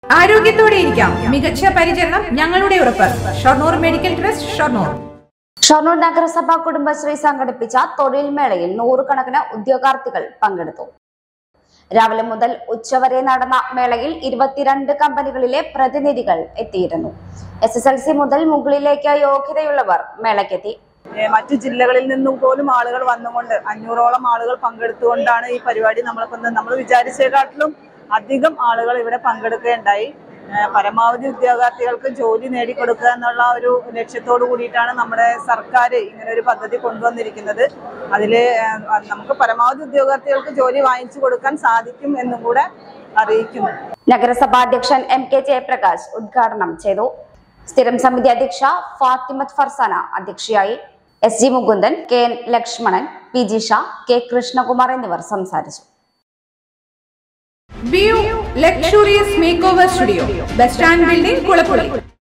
ആരോഗ്യത്തോടെ ഇരിക്കാം മികച്ച പരിചരണം ഞങ്ങളുടെ ഉറപ്പ് ഷൊർണൂർ മെഡിക്കൽ ട്രസ്റ്റ് ഷൊർണൂർ ഷൊർണൂർ നഗരസഭ കുടുംബശ്രീ സംഘടിപ്പിച്ച തൊഴിൽ മേളയിൽ നൂറുകണക്കിന് ഉദ്യോഗാർത്ഥികൾ പങ്കെടുത്തു രാവിലെ മുതൽ ഉച്ചവരെ നടന്ന മേളയിൽ ഇരുപത്തിരണ്ട് കമ്പനികളിലെ പ്രതിനിധികൾ എത്തിയിരുന്നു എസ് എസ് എൽ സി മുതൽ മുകളിലേക്ക് യോഗ്യതയുള്ളവർ മേളയ്ക്കെത്തി ഏഹ് മറ്റു ജില്ലകളിൽ നിന്നും പോലും ആളുകൾ വന്നുകൊണ്ട് അഞ്ഞൂറോളം ആളുകൾ പങ്കെടുത്തുകൊണ്ടാണ് ഈ പരിപാടി നമ്മളിപ്പോൾ നമ്മൾ വിചാരിച്ചേക്കാട്ടിലും അധികം ആളുകൾ ഇവിടെ പങ്കെടുക്കുകയുണ്ടായി ഏഹ് പരമാവധി ഉദ്യോഗാർത്ഥികൾക്ക് ജോലി നേടിക്കൊടുക്കുക എന്നുള്ള ഒരു ലക്ഷ്യത്തോടു കൂടിയിട്ടാണ് നമ്മുടെ സർക്കാർ ഇങ്ങനെ ഒരു പദ്ധതി കൊണ്ടുവന്നിരിക്കുന്നത് അതിൽ നമുക്ക് പരമാവധി ഉദ്യോഗാർത്ഥികൾക്ക് ജോലി വാങ്ങിച്ചു കൊടുക്കാൻ സാധിക്കും എന്നും കൂടെ അറിയിക്കുന്നു നഗരസഭാ അധ്യക്ഷൻ എം കെ ജയപ്രകാശ് ഉദ്ഘാടനം ചെയ്തു സ്ഥിരം സമിതി അധ്യക്ഷ ഫാത്തിമത്ത് ഫർസാന അധ്യക്ഷയായി S G Mukundan K N Lakshmanan P G Sha K Krishnakumar എന്നിവർ സംസാരിച്ചു view luxurious makeover studio bus stand building Kulappully